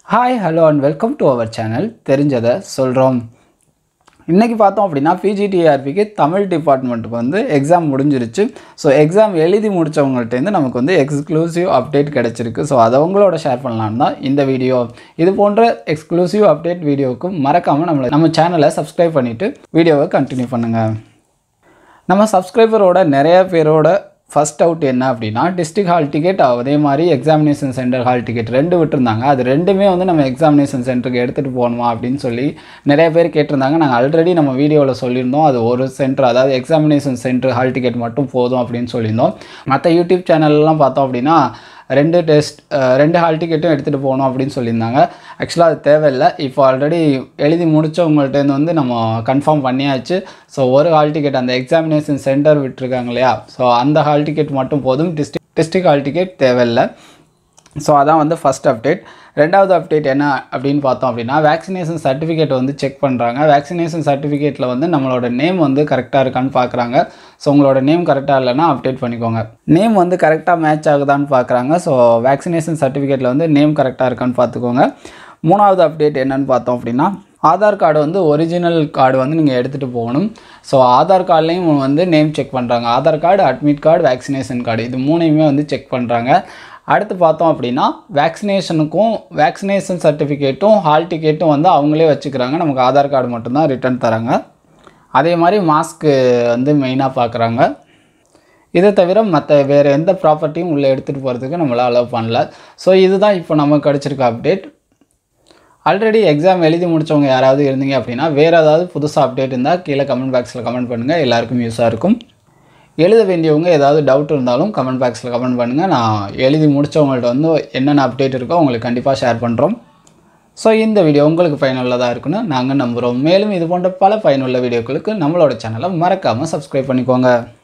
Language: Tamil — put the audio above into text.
hi hello and welcome to our channel தெரிஞ்சதை சொல்கிறோம் இன்றைக்கி பார்த்தோம் அப்படின்னா பிஜிடிஆர்பிக்கு தமிழ் டிபார்ட்மெண்ட்டுக்கு வந்து எக்ஸாம் முடிஞ்சிருச்சு ஸோ எக்ஸாம் எழுதி முடித்தவங்கள்ட்டேருந்து நமக்கு வந்து எக்ஸ்க்ளூசிவ் அப்டேட் கிடச்சிருக்கு ஸோ அதை உங்களோட ஷேர் பண்ணலான்னு தான் இந்த வீடியோ இது போன்ற எக்ஸ்க்ளூசிவ் அப்டேட் வீடியோவுக்கு மறக்காமல் நம்மளை நம்ம சேனலை சப்ஸ்கிரைப் பண்ணிவிட்டு வீடியோவை கண்டினியூ பண்ணுங்கள் நம்ம சப்ஸ்கிரைபரோட நிறைய பேரோட ஃபர்ஸ்ட் அவுட் என்ன அப்படின்னா டிஸ்ட்ரிக்ட் ஹால் டிக்கெட் அதே மாதிரி எக்ஸாமினேஷன் சென்டர் ஹால் டிக்கெட் ரெண்டு விட்டுருந்தாங்க அது ரெண்டுமே வந்து நம்ம எக்ஸாமினேஷன் சென்டருக்கு எடுத்துகிட்டு போகணுமா அப்படின்னு சொல்லி நிறைய பேர் கேட்டிருந்தாங்க நாங்கள் ஆல்ரெடி நம்ம வீடியோவில் சொல்லியிருந்தோம் அது ஒரு சென்டர் அதாவது எக்ஸாமினேஷன் சென்டர் ஹால் டிக்கெட் மட்டும் போதும் அப்படின்னு சொல்லியிருந்தோம் மற்ற யூடியூப் சேனல்லாம் பார்த்தோம் அப்படின்னா ரெண்டு டெஸ்ட் ரெண்டு ஹால் டிக்கெட்டும் எடுத்துகிட்டு போகணும் அப்படின்னு சொல்லியிருந்தாங்க ஆக்சுவலாக அது தேவையில்லை இப்போ ஆல்ரெடி எழுதி முடித்தவங்கள்ட்டேருந்து வந்து நம்ம கன்ஃபார்ம் பண்ணியாச்சு ஸோ ஒரு ஹால் டிக்கெட் அந்த எக்ஸாமினேஷன் சென்டர் விட்டுருக்காங்க இல்லையா ஸோ அந்த ஹால் டிக்கெட் மட்டும் போதும் டிஸ்ட்ரிக் டிஸ்ட்ரிக்ட் ஹால் டிக்கெட் தேவையில்லை ஸோ அதான் வந்து ஃபஸ்ட் அப்டேட் ரெண்டாவது அப்டேட் என்ன அப்படின்னு பார்த்தோம் அப்படின்னா வேக்சினேஷன் சர்டிஃபிகேட் வந்து செக் பண்ணுறாங்க வேக்சினேஷன் சர்டிஃபிகேட்டில் வந்து நம்மளோட நேம் வந்து கரெக்டாக இருக்கான்னு பார்க்குறாங்க ஸோ உங்களோட நேம் கரெக்டாக இல்லைன்னா அப்டேட் பண்ணிக்கோங்க நேம் வந்து கரெக்டாக மேட்ச் ஆகுதான்னு பார்க்குறாங்க ஸோ வேக்சினேஷன் சர்டிஃபிகேட்டில் வந்து நேம் கரெக்டாக இருக்கான்னு பார்த்துக்கோங்க மூணாவது அப்டேட் என்னன்னு பார்த்தோம் அப்படின்னா ஆதார் கார்டு வந்து ஒரிஜினல் கார்டு வந்து நீங்கள் எடுத்துகிட்டு போகணும் ஸோ ஆதார் கார்ட்லேயும் வந்து நேம் செக் பண்ணுறாங்க Aadhaar card admit card vaccination card இது மூணையுமே வந்து செக் பண்ணுறாங்க அடுத்து பார்த்தோம் அப்படின்னா வேக்சினேஷனுக்கும் வேக்சினேஷன் சர்டிஃபிகேட்டும் ஹால் டிக்கெட்டும் வந்து அவங்களே வச்சுக்கிறாங்க நமக்கு ஆதார் கார்டு மட்டும்தான் ரிட்டர்ன் தராங்க அதே மாதிரி மாஸ்க்கு வந்து மெயினாக பார்க்குறாங்க இதை தவிர மற்ற வேறு எந்த ப்ராப்பர்ட்டியும் உள்ளே எடுத்துகிட்டு போகிறதுக்கு நம்மளால் அலோவ் பண்ணல ஸோ இதுதான் இப்போ நமக்கு கிடச்சிருக்க அப்டேட் ஆல்ரெடி எக்ஸாம் எழுதி முடித்தவங்க யாராவது இருந்தீங்க அப்படின்னா வேறு ஏதாவது புதுசாக அப்டேட் இருந்தால் கீழே கமெண்ட் பாக்ஸில் கமெண்ட் பண்ணுங்கள் எல்லாருக்கும் யூஸாக இருக்கும் எழுத வேண்டியவங்க ஏதாவது டவுட் இருந்தாலும் கமெண்ட் பாக்ஸில் கமெண்ட் பண்ணுங்கள் நான் எழுதி முடித்தவங்கள்ட்ட வந்து என்னென்ன அப்டேட் இருக்கோ உங்களுக்கு கண்டிப்பாக ஷேர் பண்ணுறோம் ஸோ இந்த வீடியோ உங்களுக்கு பயனுள்ளதாக இருக்குன்னு நாங்கள் நம்புகிறோம் மேலும் இது போன்ற பல பயனுள்ள வீடியோக்களுக்கு நம்மளோட சேனலை மறக்காமல் சப்ஸ்கிரைப் பண்ணிக்கோங்க